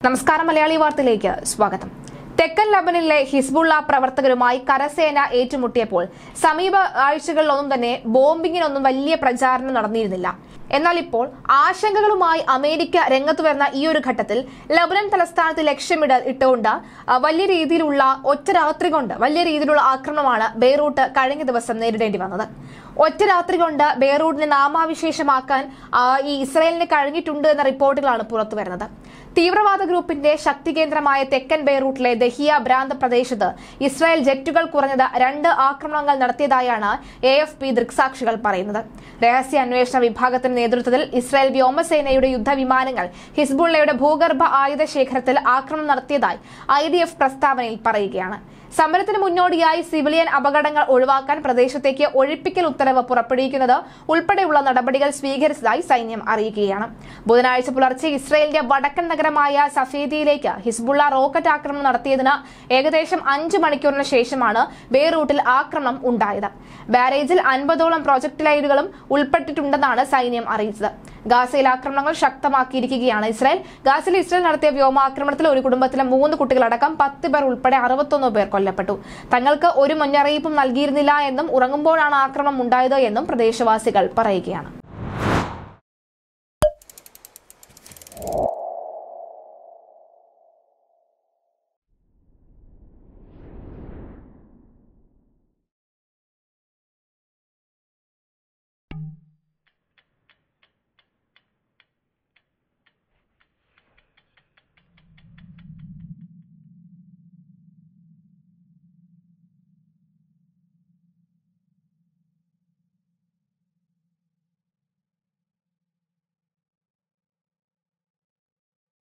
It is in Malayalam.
നമസ്കാരം മലയാളി വാർത്തയിലേക്ക് സ്വാഗതം തെക്കൻ ലബനിലെ ഹിസ്ബുള്ള പ്രവർത്തകരുമായി കരസേന ഏറ്റുമുട്ടിയപ്പോൾ സമീപ ആഴ്ചകളിലൊന്നും തന്നെ ബോംബിങ്ങിനൊന്നും വലിയ പ്രചാരണം നടന്നിരുന്നില്ല എന്നാൽ ഇപ്പോൾ ആശങ്കകളുമായി അമേരിക്ക രംഗത്ത് വരുന്ന ഈ ഒരു ഘട്ടത്തിൽ ലബനൻ തലസ്ഥാനത്ത് ലക്ഷ്യമിട ഇട്ടുകൊണ്ട് ആ, വലിയ രീതിയിലുള്ള ഒറ്റ രാത്രി കൊണ്ട് വലിയ രീതിയിലുള്ള ആക്രമണമാണ് ബെയ്റൂട്ട് കഴിഞ്ഞ ദിവസം നേരിടേണ്ടി വന്നത് ഒറ്റ രാത്രി കൊണ്ട് ബെയ്റൂട്ടിനെ നാമാവിശേഷമാക്കാൻ ആ, ഈ ഇസ്രയേലിന് കഴിഞ്ഞിട്ടുണ്ട് എന്ന റിപ്പോർട്ടുകളാണ് പുറത്തു വരുന്നത് തീവ്രവാദ ഗ്രൂപ്പിന്റെ ശക്തി കേന്ദ്രമായ തെക്കൻ ബെയ്റൂട്ടിലെ ദഹിയ ഭ്രാന്ത പ്രദേശത്ത് ഇസ്രായേൽ ജെറ്റുകൾ കുറഞ്ഞത് രണ്ട് ആക്രമണങ്ങൾ നടത്തിയതായാണ് എ എഫ് പി ദൃക്സാക്ഷികൾ പറയുന്നത് രഹസ്യ അന്വേഷണ വിഭാഗത്തിന്റെ നേതൃത്വത്തിൽ ഇസ്രായേൽ വ്യോമസേനയുടെ യുദ്ധവിമാനങ്ങൾ ഹിസ്ബുള്ളയുടെ ഭൂഗർഭ ആയുധ ശേഖരത്തിൽ ആക്രമണം നടത്തിയതായി ഐ ഡി എഫ് പ്രസ്താവനയിൽ പറയുകയാണ് സമരത്തിന് മുന്നോടിയായി സിവിലിയൻ അപകടങ്ങൾ ഒഴിവാക്കാൻ പ്രദേശത്തേക്ക് ഒഴിപ്പിക്കൽ ഉത്തരവ് പുറപ്പെടുവിക്കുന്നത് ഉൾപ്പെടെയുള്ള നടപടികൾ സ്വീകരിച്ചതായി സൈന്യം അറിയിക്കുകയാണ് ബുധനാഴ്ച പുലർച്ചെ ഇസ്രയേലിന്റെ വടക്കൻ നഗരമായ സഫേദിയിലേക്ക് ഹിസ്ബുള്ള റോക്കറ്റ് ആക്രമണം നടത്തിയതിന് ഏകദേശം അഞ്ച് മണിക്കൂറിന് ശേഷമാണ് ബെയ്റൂട്ടിൽ ആക്രമണം ഉണ്ടായത് ബാരേജിൽ അൻപതോളം പ്രോജക്ട് ലൈനുകളും ഉൾപ്പെട്ടിട്ടുണ്ടെന്നാണ് സൈന്യം അറിയിച്ചത് ഗാസയിൽ ആക്രമണങ്ങൾ ശക്തമാക്കിയിരിക്കുകയാണ് ഇസ്രായേൽ ഗാസയിൽ ഇസ്രായേൽ നടത്തിയ വ്യോമാക്രമണത്തിൽ ഒരു കുടുംബത്തിലെ മൂന്ന് കുട്ടികളടക്കം പത്ത് പേർ ഉൾപ്പെടെ അറുപത്തൊന്ന് പേർ കൊല്ലപ്പെട്ടു തങ്ങൾക്ക് ഒരു മുന്നറിയിപ്പും നൽകിയിരുന്നില്ല എന്നും ഉറങ്ങുമ്പോഴാണ് ആക്രമണം ഉണ്ടായത് എന്നും പ്രദേശവാസികൾ പറയുകയാണ്